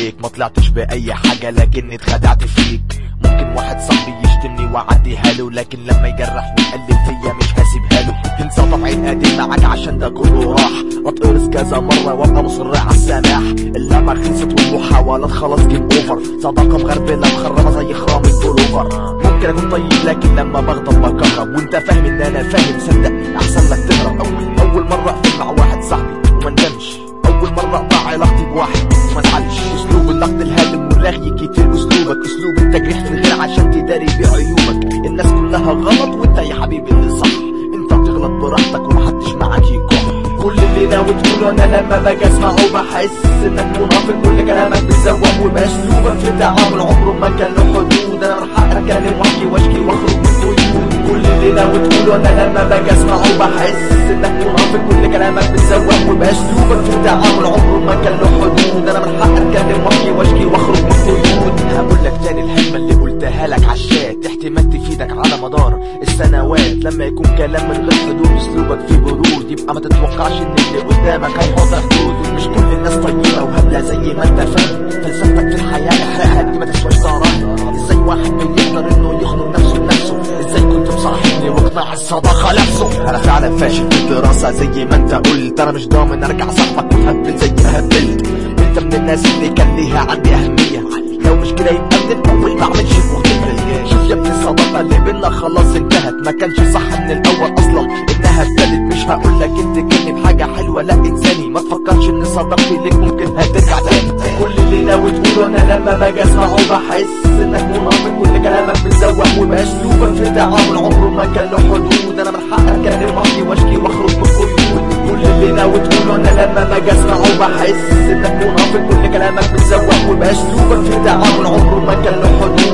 عليك ما طلعتش باي حاجة لكني اتخدعت فيك ممكن واحد صاحبي يشتمني واعديها له لكن لما يجرح ويقلل فيا مش هسيبها له انسى طبعي القديم معاك عشان ده كله راح اتقرص كذا مرة وابقى مصر على السماح اللعبة خلصت والمحاولات خلاص جيم اوفر صداقة مغربلة مخربة زي خرام البلوفر ممكن اكون طيب لكن لما بغضب بكهرب وانت فاهم ان انا فاهم صدق احسن لك تهرب اول اول مرة اقفل مع واحد صاحبي وما ندمش اول مرة اقطع علاقتي بواحد وما ازعلش اسلوب النقد الهادم والرغي كتير اسلوبك اسلوب التجريح في الغير عشان تداري بعيوبك الناس كلها غلط وانت يا حبيبي اللي صح انت بتغلط براحتك ومحدش معاك يكون كل اللي ناوي تقوله انا لما باجي اسمعه بحس انك منافق كل كلامك بتزوق وباسلوبك في التعامل عمره ما كان له حدود انا من حقي اتكلم واحكي واشكي واخرج من قيود كل اللي ناوي تقوله انا لما باجي اسمعه بحس انك منافق كل كلامك بتزوق وباسلوبك في التعامل عمره ما كان له حدود انا من حقي اتكلم واحكي واشكي واخرج من قيود هقول لك تاني الحكمه اللي قلتها لك عالشات احتمال تفيدك على مدار السنوات لما يكون كلام من غير حدود اسلوبك فيه برود يبقى ما تتوقعش ان اللي قدامك هيحط حدود مش كل الناس طيبه وهبله زي ما انت فاهم فلسفتك في الحياه احرقها دي ما تسواش ضرائب ازاي واحد بيقدر انه يخنق نفسه بنفسه ازاي كنت مصاحبني واقناع الصداقه نفسه انا فعلا فاشل في الدراسه زي ما انت قلت انا مش ضامن ارجع صاحبك وتهبل زي ما هبلت انت من الناس اللي كان ليها عندي اهميه لو مش كده يبقى من الاول ما اعملش مختبر شوف يا ابني الصداقه اللي بينا خلاص انتهت ما كانش صح من الاول اصلا انها ابتدت مش هقول لك انت كلمه بحاجه حلوه لا انساني ما تفكرش ان صداقتي ليك ممكن هترجع تاني كل اللي ناوي تقوله انا لما باجي اسمعه بحس انك منافق كل كلامك بتزوق وباسلوبك في التعامل عمره ما كان له حدود انا من حقي اتكلم واحكي واشكي واخرج من قيود كل اللي ناوي تقوله انا لما باجي اسمعه بحس انك منافق كل كلامك بتزوق وباسلوبك في التعامل عمره ما كان له حدود